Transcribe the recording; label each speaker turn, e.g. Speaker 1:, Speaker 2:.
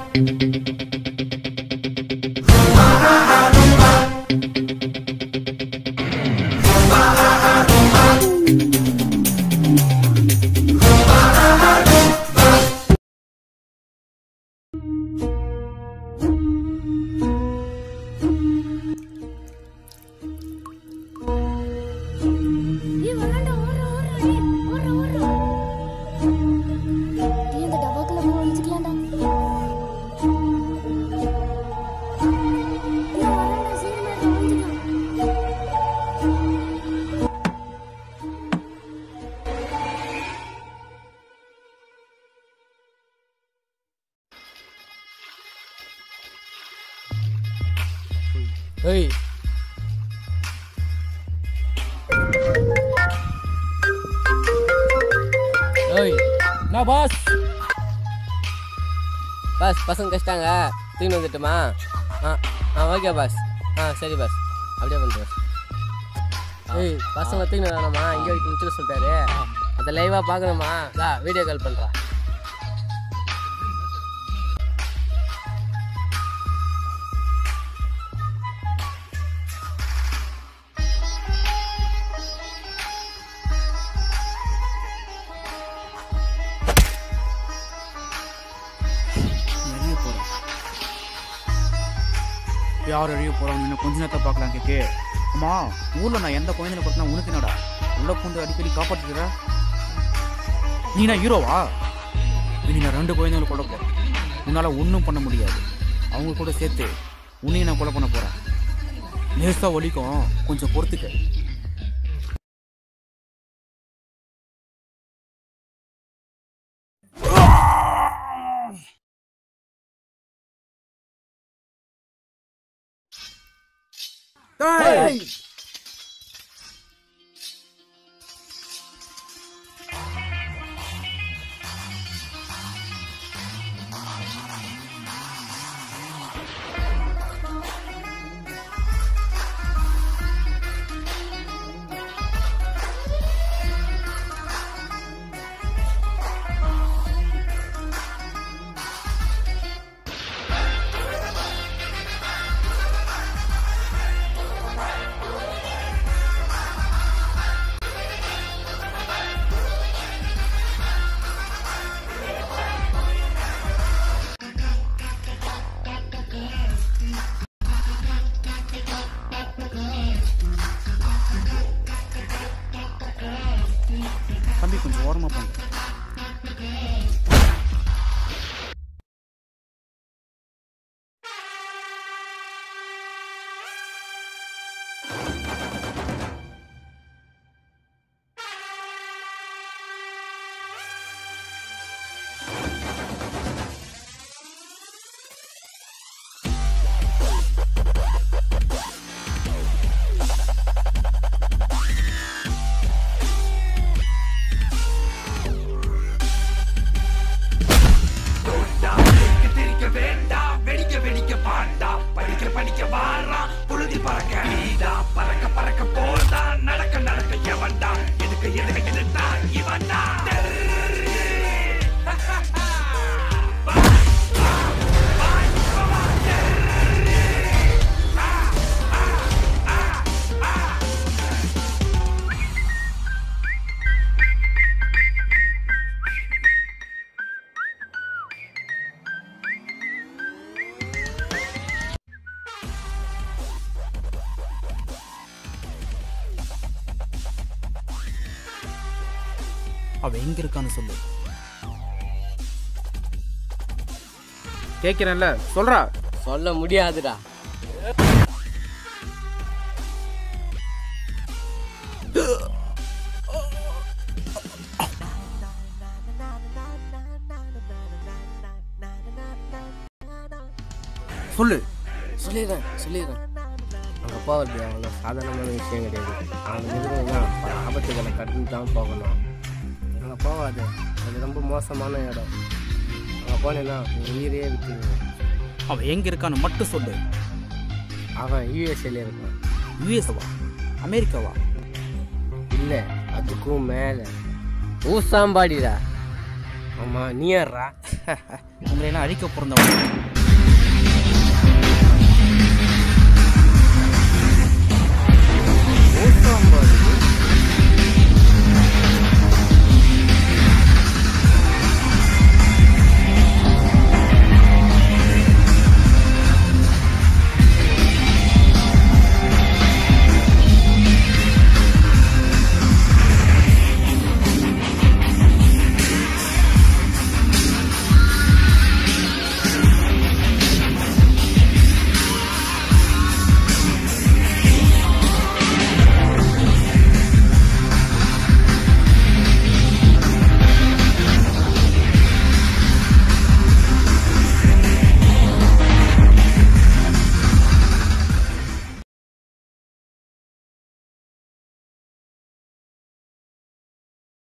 Speaker 1: ஏய் வரடா ஓடுற ஓடுற ஏய் ஓடுற ஓடுற ஏய் இந்த டபாக்குள்ள போய் ஒளிஞ்சுக்கலாம்டா ஏய் வரடா சீக்கிரம் ஒளிஞ்சுக்கலாம்
Speaker 2: ஏய் ஏய் நான் பாஸ்
Speaker 3: பாஸ் பசங்க கஷ்டாங்க தூக்கி வந்துட்டுமா ஆ ஆ ஓகே பாஸ் ஆ சரி பாஸ் அப்படியே பண்ணுற ஏய் பசங்க தூக்கி வேணாமா இங்கே வரைக்கும் முடிச்சுக்க சொல்லிட்டாரு அதை லைவாக பார்க்கணுமா தா வீடியோ கால் பண்ணுறா
Speaker 4: நிறைய போகிறோம் யார் அழிய போகிறாங்க இன்னும் கொஞ்ச நேரத்தை பார்க்கலாம் கேக்கு அம்மா ஊரில் நான் எந்த குழந்தைல பார்த்தா உனக்கு என்னடா உள்ள பூண்டு அடிக்கடி காப்பாற்றுக்கிற நீ நான் ஹீரோவா இனி நான் ரெண்டு குழந்தைங்களை கொல்ல போகிறேன் உன்னால் ஒன்றும் பண்ண முடியாது அவங்க கூட சேர்த்து உன்னையும் நான் கொலை பண்ண போகிறேன் லேசாக ஒலிக்கும் கொஞ்சம் பொறுத்துக்க தம்பி கொஞ்சம் ஓரமாக பண்ணு அவ எங்க இருக்கான்னு சொல்லு கேட்கிறேன்ல சொல்றா
Speaker 3: சொல்ல முடியாதுடா
Speaker 4: சொல்லு
Speaker 3: சொல்லிடுறேன் சொல்லிடுறேன் அவங்க அப்பா வருது அவ்வளோ சாதாரணமான விஷயம் கிடையாது அவங்க எதிர்னா பல ஆபத்துகளை கடந்து தான் போகணும் அங்கே போகாது அது ரொம்ப மோசமான இடம் அங்கே போனேன்னா உன் உயிரையே விட்டுருவேன்
Speaker 4: அவ எங்க இருக்கான்னு மட்டும் சொல்லு
Speaker 3: அவன் யூஎஸ்ஏல இருக்கான்
Speaker 4: யூஎஸ்வா அமெரிக்காவா
Speaker 3: இல்லை அதுக்கும் மேலே ஊசாம்பாடிடா ஆமாம் நீ யாரா
Speaker 4: உங்களை எல்லாம் அழிக்க பிறந்தவன்
Speaker 3: ஓசாம்பாடி